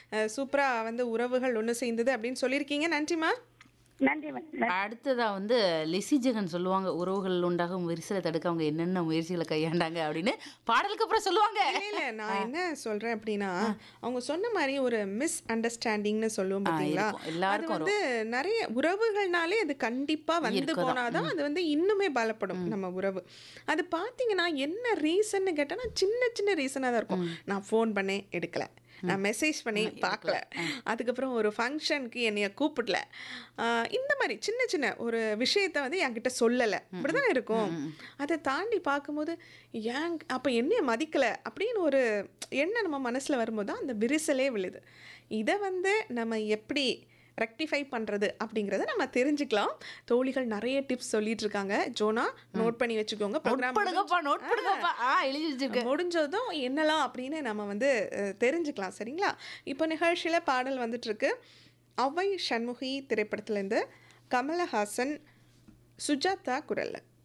சூப்பராக வந்து உறவுகள் ஒன்று சேர்ந்தது அப்படின்னு சொல்லியிருக்கீங்க நன்றிம்மா நன்றி மேடம் அடுத்ததா வந்து லிசி ஜெகன் சொல்லுவாங்க உறவுகள் உண்டாகும் விரிசலை தடுக்க அவங்க என்னென்ன முயற்சிகளை கையாண்டாங்க அப்படின்னு பாடலுக்கு அப்புறம் சொல்லுவாங்க இல்ல இல்ல நான் என்ன சொல்றேன் அப்படின்னா அவங்க சொன்ன மாதிரி ஒரு மிஸ் அண்டர்ஸ்டாண்டிங்னு சொல்லுவோம் பாத்தீங்களா இருக்கும். அது எல்லாருக்கும் வந்து நிறைய உறவுகள்னாலே அது கண்டிப்பா வந்து இருக்கதான். போனாதான் அது வந்து இன்னுமே பலப்படும் நம்ம உறவு அது பாத்தீங்கன்னா என்ன ரீசன்னு கேட்டா சின்ன சின்ன ரீசனா தான் இருக்கும் நான் ஃபோன் பண்ணேன் எடுக்கல நான் மெசேஜ் பண்ணி பார்க்கல அதுக்கப்புறம் ஒரு ஃபங்க்ஷனுக்கு என்னைய கூப்பிடல ஆஹ் இந்த மாதிரி சின்ன சின்ன ஒரு விஷயத்த வந்து என்கிட்ட சொல்லலை இப்படிதான் இருக்கும் அதை தாண்டி பார்க்கும்போது ஏன் அப்போ என்னைய மதிக்கலை அப்படின்னு ஒரு எண்ணம் நம்ம மனசில் வரும்போது தான் அந்த விரிசலே விழுது இதை வந்து நம்ம எப்படி ரெக்டிஃபை பண்ணுறது அப்படிங்கிறத நம்ம தெரிஞ்சுக்கலாம் தோழிகள் நிறைய டிப்ஸ் சொல்லிட்டு இருக்காங்க ஜோனா நோட் பண்ணி வச்சுக்கோங்க நோட் ப்ரோக்ராம் பண்ணுங்கப்பா நோட் பண்ணுங்கப்பா ஆ எழுதி வச்சிருக்கேன் முடிஞ்சதும் என்னலாம் அப்படின்னு நம்ம வந்து அஹ், தெரிஞ்சுக்கலாம் சரிங்களா இப்போ நிகழ்ச்சியில் பாடல் வந்துட்டு இருக்கு அவ்வை சண்முகி திரைப்படத்துலேருந்து கமலஹாசன் சுஜாதா குரல்ல